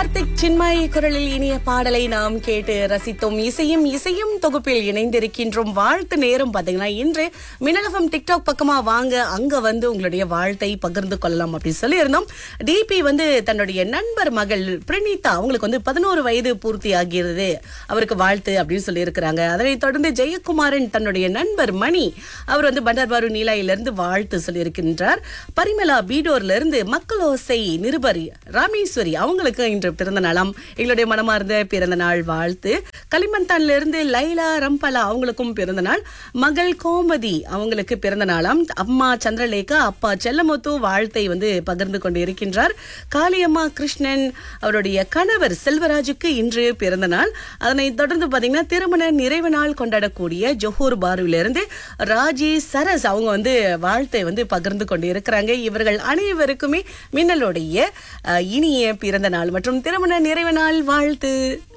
கார்த்திக் சின்மாய் குரலில் இனிய பாடலை நாம் கேட்டு ரசித்தோம் இசையும் இசையும் தொகுப்பில் இணைந்திருக்கின்றோம் வாழ்த்து நேரம் பாத்தீங்கன்னா இன்று மின்னலகம் டிக்டாக் பக்கமா வாங்க அங்க வந்து உங்களுடைய வாழ்த்தை பகிர்ந்து கொள்ளலாம் அப்படின்னு சொல்லி இருந்தோம் டிபி வந்து தன்னுடைய நண்பர் மகள் பிரணீதா அவங்களுக்கு வந்து பதினோரு வயது பூர்த்தி ஆகிறது அவருக்கு வாழ்த்து அப்படின்னு சொல்லி இருக்கிறாங்க அதனைத் தொடர்ந்து ஜெயக்குமாரன் தன்னுடைய நண்பர் மணி அவர் வந்து பண்டர்பாரு நீலாயிலிருந்து வாழ்த்து சொல்லியிருக்கின்றார் பரிமலா பீடோர்ல இருந்து மக்களோசை நிருபர் ராமேஸ்வரி அவங்களுக்கு இன்று பிறந்த நாளாம் எங்களுடைய மனமார்ந்த பிறந்த நாள் வாழ்த்து களிமந்தான்ல இருந்து லைலா ரம்பலா அவங்களுக்கும் பிறந்த நாள் மகள் கோமதி அவங்களுக்கு பிறந்த நாளாம் அம்மா சந்திரலேகா அப்பா செல்லமுத்து வாழ்த்தை வந்து பகிர்ந்து கொண்டு இருக்கின்றார் காளியம்மா கிருஷ்ணன் அவருடைய கணவர் செல்வராஜுக்கு இன்று பிறந்த நாள் அதனைத் தொடர்ந்து பாத்தீங்கன்னா திருமண நிறைவு நாள் கொண்டாடக்கூடிய ஜொஹூர் பாருவிலிருந்து ராஜி சரஸ் அவங்க வந்து வாழ்த்தை வந்து பகிர்ந்து கொண்டு இருக்கிறாங்க இவர்கள் அனைவருக்குமே மின்னலுடைய அஹ், இனிய பிறந்த நாள் மற்றும் திருமண நிறைவு நாள் வாழ்த்து